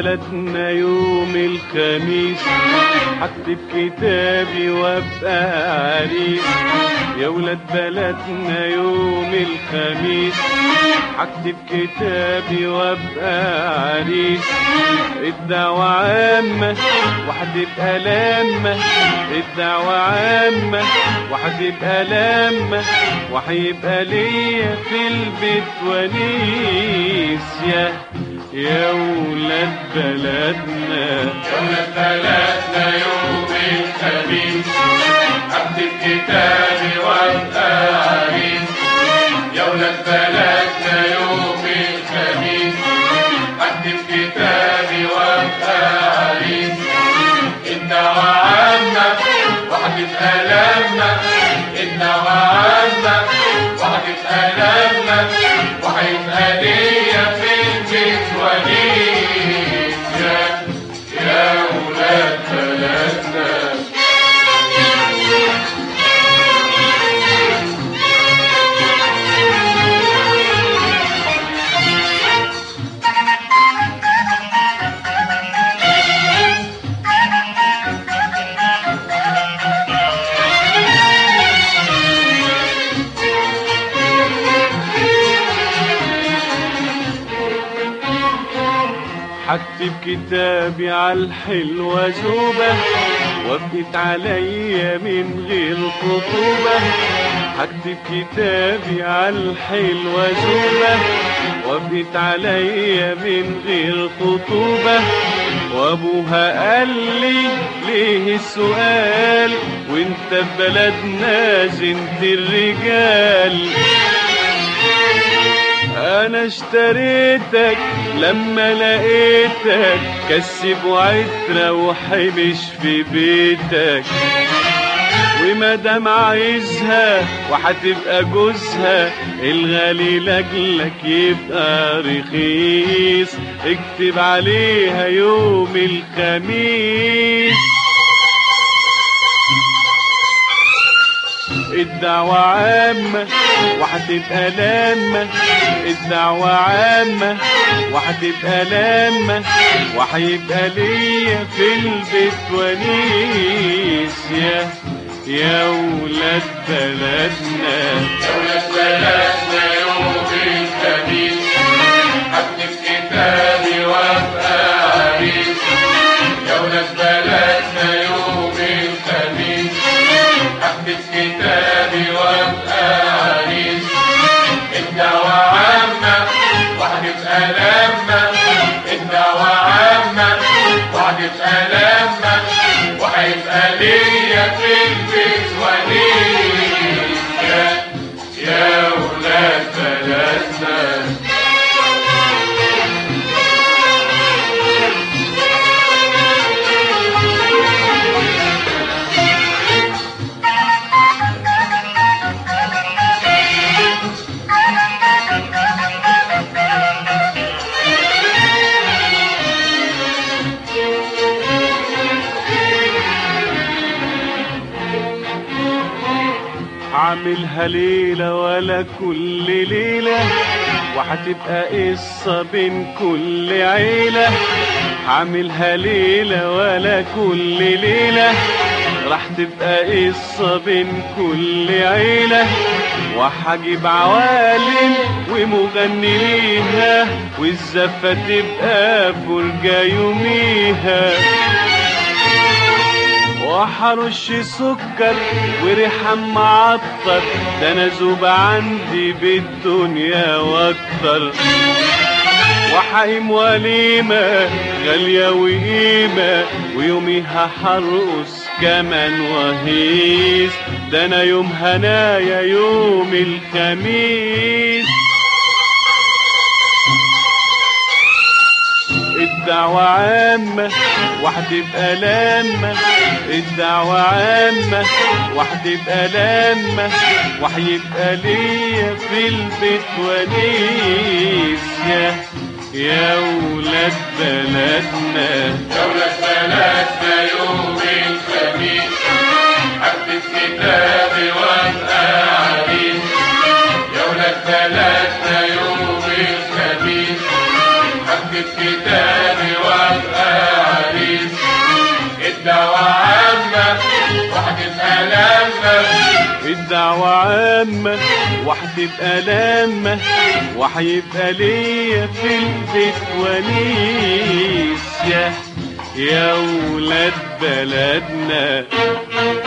بلدنا يوم الخميس هكتب كتابي وابقى عريس يا ولاد بلدنا يوم الخميس هكتب كتابي وابقى عريس الدعوة عامة وهتبقى لامة الدعوة عامة وهتبقى لامة وهيبقى ليا في البيت ونيس يا يا ولاد بلدنا يوم بلدنا يوم الخميس اكتب كتابي وابقى عريس يا ولاد بلدنا يوم الخميس اكتب كتابي وابقى عريس الدعوة عامة وهتبقى لامة الدعوة عامة وهتبقى لامة وهيبقى ليا في البيت وليد يا يا ولاد بلدنا هكتب كتابي عالحلوة زوبة وابقت عليا من غير خطوبة هكتب كتابي عالحلوة زوبة وابقت عليا من غير خطوبة وابوها قال لي ليه السؤال وانت في بلدنا زنت الرجال انا اشتريتك لما لقيتك كسب وعترة وحبش في بيتك ومادام عايزها وهتبقى جوزها الغالي لاجلك يبقى رخيص اكتب عليها يوم الخميس الدعوة عامة وهتبقى لامة الدعوة عامة وهتبقى لامة وهيبقى ليا في البيت ونيس يا يا ولاد بلدنا يا ولاد بلدنا يوم الخميس اكتب كتابي وابقى عريس يا ولاد بلدنا يوم الخميس اكتب كتابي وابقى عريس الدعوة عامة وهتبقى لامة الدعوة عامة وهتبقى لامة وهيبقى ليا في البيت وليد يا يا ولاد بلدنا هعملها ليلة ولا كل ليلة وهتبقى قصة بين كل عيلة هعملها ليلة ولا كل ليلة راح تبقى قصة بين كل عيلة وهجيب عوالم ومغني ليها والزفة تبقى فرجة يوميها وحرش سكر وريحة معطر ده انا زوب عندي بالدنيا واكتر وحايم وليمة غالية وقيمة ويوميها حرقص كمان وهيس ده انا يوم هنايا يوم الخميس الدعوة عامة وهتبقى لامة الدعوة عامة وهتبقى لامة وهيبقى ليا في البيت ونيس يا يا ولاد بلدنا دولة بلدنا يوم الخميس أكتب كتابي وأبقى عريس يا ولاد بلدنا يوم الخميس أكتب كتابي وأبقى الدعوة عامة وهتبقى لامة وهيبقى ليا في البيت ونيس يا يا ولاد بلدنا